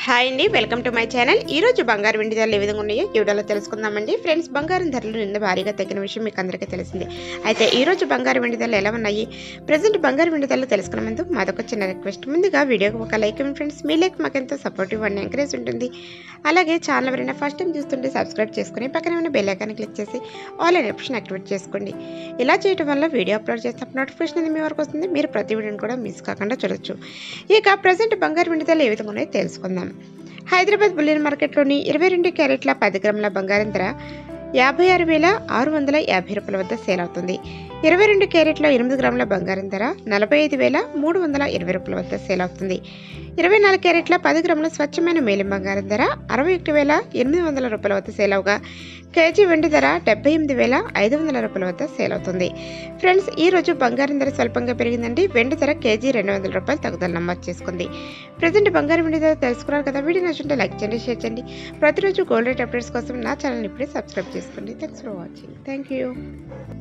hi అండి welcome to my channel ఈ రోజు బంగారు వెండి ధరలు ఏ విధంగా ఉన్నాయో ఈ వీడియోలో తెలుసుకుందామండి ఫ్రెండ్స్ బంగారం ధరలు నిన్న భారీగా తగ్గిన విషయం మీకు అందరికీ తెలిసింది అయితే ఈ రోజు బంగారు వెండి ధరలు ఎలా ఉన్నాయి ప్రజెంట్ బంగారు వెండి ధరలు తెలుసుకునే ముందు మాదొక చిన్న రిక్వెస్ట్ ముందుగా వీడియోకి ఒక లైక్ ఇవ్వండి ఫ్రెండ్స్ మీ లైక్ మాకు ఎంతో సపోర్టివ్ అండ్ ఎంకరేజ్ ఉంటుంది అలాగే ఛానల్ ఎవరైనా ఫస్ట్ టైం చూస్తుంటే సబ్స్క్రైబ్ చేసుకుని పక్కనే ఉన్న బెల్ ఐకాన్ క్లిక్ చేసి ఆల్ అనే ఆప్షన్ యాక్టివేట్ చేసుకోండి ఇలా చేయడం వల్ల వీడియో అప్లోడ్ చేసినప్పుడు నోటిఫికేషన్ అనేది మీ వరకు వస్తుంది మీరు ప్రతి వీడియోని కూడా మిస్ కాకుండా చూడొచ్చు ఇక ప్రజెంట్ బంగారు వెండి ధరలు ఏ విధంగా ఉన్నాయో తెలుసుకుందాం హైదరాబాద్ బుల్లియన్ మార్కెట్లోని ఇరవై రెండు క్యారెట్ల పది గ్రాముల బంగారం ధర యాభై ఆరు వేల ఆరు వందల యాభై రూపాయల వద్ద సేల్ అవుతుంది ఇరవై రెండు క్యారెట్ల ఎనిమిది గ్రాముల బంగారం ధర నలభై ఐదు వేల మూడు వందల ఇరవై రూపాయల వద్ద సేల్ అవుతుంది ఇరవై నాలుగు క్యారెట్ల పది గ్రాముల స్వచ్ఛమైన మేలిం బంగారం ధర అరవై ఒకటి వేల ఎనిమిది వందల రూపాయల వద్ద సేల్ అవగా కేజీ వెండి ధర డెబ్బై ఎనిమిది వేల ఐదు వందల రూపాయల వద్ద సేల్ అవుతుంది ఫ్రెండ్స్ ఈ రోజు బంగారం ధర స్వల్పంగా పెరిగిందండి వెండి ధర కేజీ రెండు వందల రూపాయలు తగ్గుదల నమోదు చేసుకుంది ప్రజెంట్ బంగారం వెండి ధర తెలుసుకున్నారు కదా వీడియో నచ్చుంటే లైక్ చేయండి షేర్ చేయండి ప్రతిరోజు గోల్డ్ రేట్ అప్డేట్స్ కోసం నా ఛానల్ ఇప్పుడే సబ్స్క్రైబ్ చేసుకోండి thanks for watching thank you